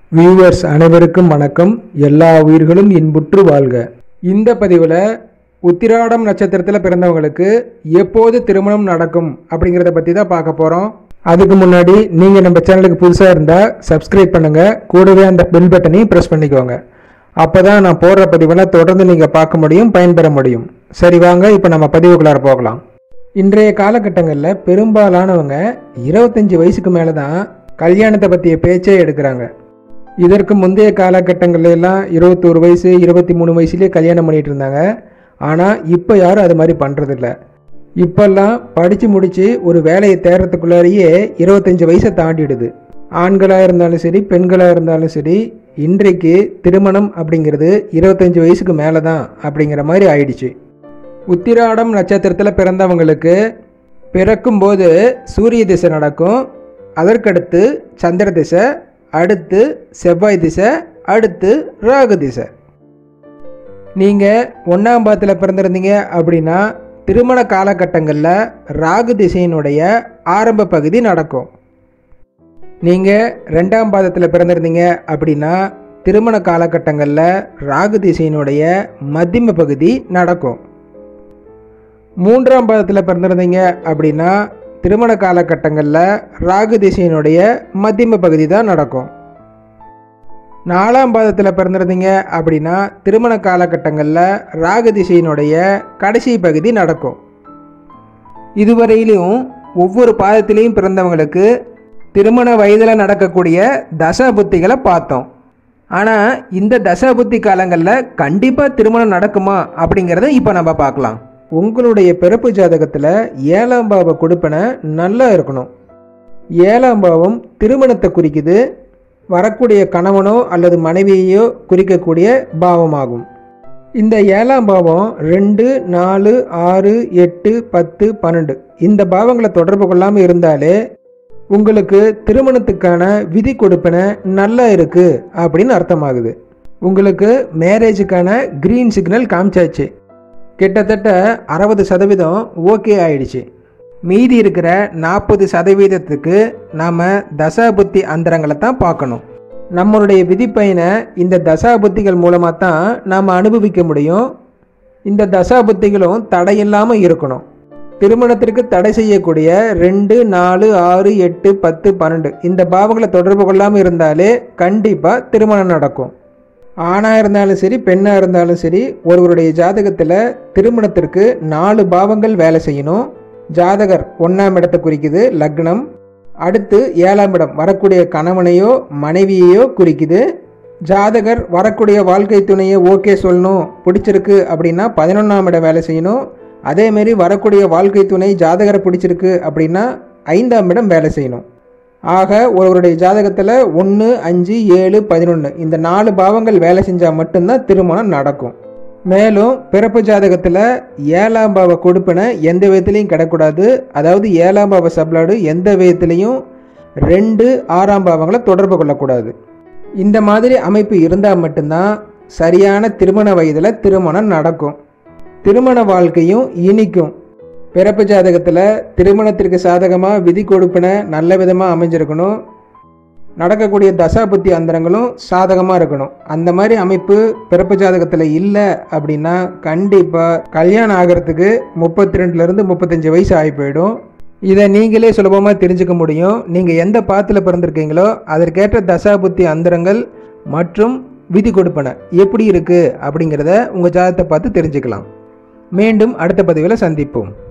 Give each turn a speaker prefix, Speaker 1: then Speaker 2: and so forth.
Speaker 1: viewers அனைவருக்கும் வணக்கம் எல்லா உயிர்களும் இன்புற்று வாழ்க இந்த பதிவில் உத்திராடம் நட்சத்திரத்தில் பிறந்தவங்களுக்கு எப்போது திருமணம் நடக்கும் அப்படிங்கிறத பற்றி தான் பார்க்க போகிறோம் அதுக்கு முன்னாடி நீங்கள் நம்ம சேனலுக்கு புதுசாக இருந்தால் சப்ஸ்கிரைப் பண்ணுங்கள் கூடவே அந்த பெல் பட்டனையும் ப்ரெஸ் பண்ணிக்கோங்க அப்போ தான் நான் போடுற பதிவெல்லாம் தொடர்ந்து நீங்கள் பார்க்க முடியும் பயன்பெற முடியும் சரி வாங்க இப்போ நம்ம பதிவுக்குள்ளார போகலாம் இன்றைய காலகட்டங்களில் பெரும்பாலானவங்க இருபத்தஞ்சி வயசுக்கு மேலே தான் கல்யாணத்தை பற்றிய பேச்சே எடுக்கிறாங்க இதற்கு முந்தைய காலகட்டங்கள்ல எல்லாம் இருபத்தோரு வயசு இருபத்தி மூணு வயசுலேயே கல்யாணம் பண்ணிட்டு இருந்தாங்க ஆனால் இப்போ யாரும் அது மாதிரி பண்ணுறதில்ல இப்போல்லாம் படித்து முடித்து ஒரு வேலையை தேடுறதுக்குள்ளாரையே இருபத்தஞ்சி வயசை தாண்டிடுது ஆண்களாக இருந்தாலும் சரி பெண்களாக இருந்தாலும் சரி இன்றைக்கு திருமணம் அப்படிங்கிறது இருபத்தஞ்சி வயசுக்கு மேலே தான் அப்படிங்கிற மாதிரி ஆயிடுச்சு உத்திராடம் நட்சத்திரத்தில் பிறந்தவங்களுக்கு பிறக்கும்போது சூரிய திசை நடக்கும் அதற்கடுத்து சந்திர திசை அடுத்து செவ்வாய் திசை அடுத்து ராகு திசை நீங்கள் ஒன்றாம் பாதத்தில் பிறந்திருந்தீங்க அப்படின்னா திருமண காலகட்டங்களில் ராகு திசையினுடைய ஆரம்ப பகுதி நடக்கும் நீங்கள் ரெண்டாம் பாதத்தில் பிறந்திருந்தீங்க அப்படின்னா திருமண காலகட்டங்களில் ராகு திசையினுடைய மத்தியம பகுதி நடக்கும் மூன்றாம் பாதத்தில் பிறந்திருந்தீங்க அப்படின்னா திருமண காலகட்டங்களில் ராகு திசையினுடைய மத்தியம பகுதி தான் நடக்கும் நாலாம் பாதத்தில் பிறந்திருந்தீங்க அப்படின்னா திருமண காலகட்டங்களில் ராகு திசையினுடைய கடைசி பகுதி நடக்கும் இதுவரையிலும் ஒவ்வொரு பாதத்திலையும் பிறந்தவங்களுக்கு திருமண வயதில் நடக்கக்கூடிய தசா புத்திகளை பார்த்தோம் ஆனால் இந்த தசா புத்தி காலங்களில் கண்டிப்பாக திருமணம் நடக்குமா அப்படிங்கிறத இப்போ நம்ம பார்க்கலாம் உங்களுடைய பிறப்பு ஜாதகத்தில் ஏழாம் பாவ கொடுப்பனை நல்லா இருக்கணும் ஏழாம் பாவம் திருமணத்தை குறிக்குது வரக்கூடிய கணவனோ அல்லது மனைவியையோ குறிக்கக்கூடிய பாவமாகும் இந்த ஏழாம் பாவம் ரெண்டு நாலு ஆறு எட்டு பத்து பன்னெண்டு இந்த பாவங்களை தொடர்பு கொள்ளாமல் இருந்தாலே உங்களுக்கு திருமணத்துக்கான விதி கொடுப்பனை நல்லா இருக்கு அப்படின்னு அர்த்தமாகுது உங்களுக்கு மேரேஜுக்கான க்ரீன் சிக்னல் காமிச்சாச்சு கிட்டத்தட்ட அறுபது சதவீதம் ஓகே ஆயிடுச்சு மீதி இருக்கிற நாற்பது சதவீதத்துக்கு நாம் தசாபுத்தி அந்தரங்களை தான் பார்க்கணும் நம்மளுடைய விதிப்பயனை இந்த தசாபுத்திகள் மூலமாக தான் நாம் அனுபவிக்க முடியும் இந்த தசாபுத்திகளும் தடையில்லாமல் இருக்கணும் திருமணத்திற்கு தடை செய்யக்கூடிய ரெண்டு நாலு ஆறு எட்டு பத்து பன்னெண்டு இந்த பாவங்களை தொடர்பு கொள்ளாமல் இருந்தாலே கண்டிப்பாக திருமணம் நடக்கும் ஆணாக இருந்தாலும் சரி பெண்ணாக இருந்தாலும் சரி ஒருவருடைய ஜாதகத்தில் திருமணத்திற்கு நாலு பாவங்கள் வேலை செய்யணும் ஜாதகர் ஒன்றாம் இடத்தை குறிக்குது லக்னம் அடுத்து ஏழாம் இடம் வரக்கூடிய கணவனையோ மனைவியையோ குறிக்குது ஜாதகர் வரக்கூடிய வாழ்க்கை துணையை ஓகே சொல்லணும் பிடிச்சிருக்கு அப்படின்னா பதினொன்றாம் இடம் வேலை செய்யணும் அதேமாரி வரக்கூடிய வாழ்க்கை துணை ஜாதகரை பிடிச்சிருக்கு அப்படின்னா ஐந்தாம் இடம் வேலை செய்யணும் ஆக ஒருவருடைய ஜாதகத்தில் ஒன்று அஞ்சு ஏழு பதினொன்று இந்த நாலு பாவங்கள் வேலை செஞ்சால் மட்டும்தான் திருமணம் நடக்கும் மேலும் பிறப்பு ஜாதகத்தில் ஏழாம் பாவ கொடுப்பினை எந்த விதத்துலையும் கிடக்கூடாது அதாவது ஏழாம் பாவ சப்ளாடு எந்த விதத்துலையும் ரெண்டு ஆறாம் பாவங்களை தொடர்பு கொள்ளக்கூடாது இந்த மாதிரி அமைப்பு இருந்தால் மட்டும்தான் சரியான திருமண வயதில் திருமணம் நடக்கும் திருமண வாழ்க்கையும் இனிக்கும் பிறப்பு ஜாதகத்தில் திருமணத்திற்கு சாதகமாக விதி கொடுப்பினை நல்ல விதமாக அமைஞ்சிருக்கணும் நடக்கக்கூடிய தசாபுத்தி அந்தரங்களும் சாதகமாக இருக்கணும் அந்த மாதிரி அமைப்பு பிறப்பு ஜாதகத்தில் இல்லை அப்படின்னா கண்டிப்பாக கல்யாணம் ஆகிறதுக்கு முப்பத்தி ரெண்டுலேருந்து முப்பத்தஞ்சு வயசு ஆகி போயிடும் இதை நீங்களே சுலபமாக தெரிஞ்சுக்க முடியும் நீங்கள் எந்த பாத்தில் பிறந்திருக்கீங்களோ அதற்கேற்ற தசாபுத்தி அந்தரங்கள் மற்றும் விதி கொடுப்பன எப்படி இருக்குது அப்படிங்கிறத உங்கள் ஜாதகத்தை பார்த்து தெரிஞ்சுக்கலாம் மீண்டும் அடுத்த பதிவில் சந்திப்போம்